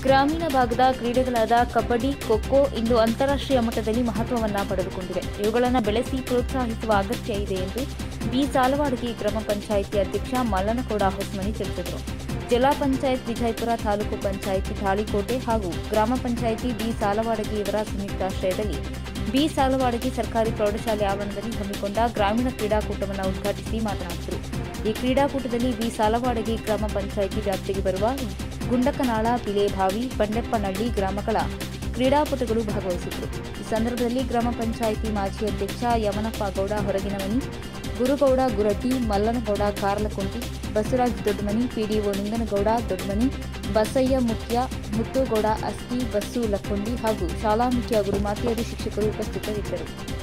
ಗ್ರಾಮೀಣ ಭಾಗದ ಕ್ರೀಡೆಗಳಾದ ಕಬಡ್ಡಿ ಖೋಖೋ ಇಂದು ಅಂತಾರಾಷ್ಟ್ರೀಯ ಮಟ್ಟದಲ್ಲಿ ಮಹತ್ವವನ್ನು ಪಡೆದುಕೊಂಡಿವೆ ಇವುಗಳನ್ನು ಬೆಳೆಸಿ ಪ್ರೋತ್ಸಾಹಿಸುವ ಅಗತ್ಯ ಇದೆ ಎಂದು ಬಿ ಸಾಲವಾಡಗಿ ಗ್ರಾಮ ಪಂಚಾಯಿತಿ ಅಧ್ಯಕ್ಷ ಮಲ್ಲನಗೌಡ ಹೊಸ್ಮನಿ ತಿಳಿಸಿದರು ಜಿಲ್ಲಾ ಪಂಚಾಯತ್ ವಿಜಯಪುರ ತಾಲೂಕು ಪಂಚಾಯಿತಿ ತಾಳಿಕೋಟೆ ಹಾಗೂ ಗ್ರಾಮ ಪಂಚಾಯಿತಿ ಬಿ ಸಾಲವಾಡಗಿ ಇವರ ಸಂಯುಕ್ತಾಶ್ರಯದಲ್ಲಿ ಬಿ ಸಾಲವಾಡಗಿ ಸರ್ಕಾರಿ ಪ್ರೌಢಶಾಲೆ ಆವರಣದಲ್ಲಿ ಹಮ್ಮಿಕೊಂಡ ಗ್ರಾಮೀಣ ಕ್ರೀಡಾಕೂಟವನ್ನು ಉದ್ಘಾಟಿಸಿ ಮಾತನಾಡಿದರು ಈ ಕ್ರೀಡಾಕೂಟದಲ್ಲಿ ಬಿ ಸಾಲವಾಡಗಿ ಗ್ರಾಮ ಪಂಚಾಯಿತಿ ವ್ಯಾಪ್ತಿಗೆ ಬರುವ ಗುಂಡಕನಾಳ ಬಿಲೇಭಾವಿ ಬಂಡೆಪ್ಪನಹಳ್ಳಿ ಗ್ರಾಮಗಳ ಕ್ರೀಡಾಪಟುಗಳು ಭಾಗವಹಿಸಿದ್ದರು ಈ ಸಂದರ್ಭದಲ್ಲಿ ಗ್ರಾಮ ಪಂಚಾಯಿತಿ ಮಾಜಿ ಅಧ್ಯಕ್ಷ ಯಮನಪ್ಪ ಗೌಡ ಹೊರಗಿನಮನಿ ಗುರುಗೌಡ ಗುರಟಿ ಮಲ್ಲನಗೌಡ ಕಾರ್ಲಕುಂಟಿ ಬಸವರಾಜ್ ದೊಡ್ಡಮನಿ ಪಿಡಿಒ ನಿಂಗನಗೌಡ ದೊಡ್ಡಮನಿ ಬಸಯ್ಯ ಮುಖ್ಯ ಮುತ್ತುಗೌಡ ಅಸ್ತಿ ಬಸ್ಸು ಲಕ್ಕುಂಡಿ ಹಾಗೂ ಶಾಲಾ ಮುಖ್ಯ ಗುರುಮಾತೆಯರು ಶಿಕ್ಷಕರು ಉಪಸ್ಥಿತರಿದ್ದರು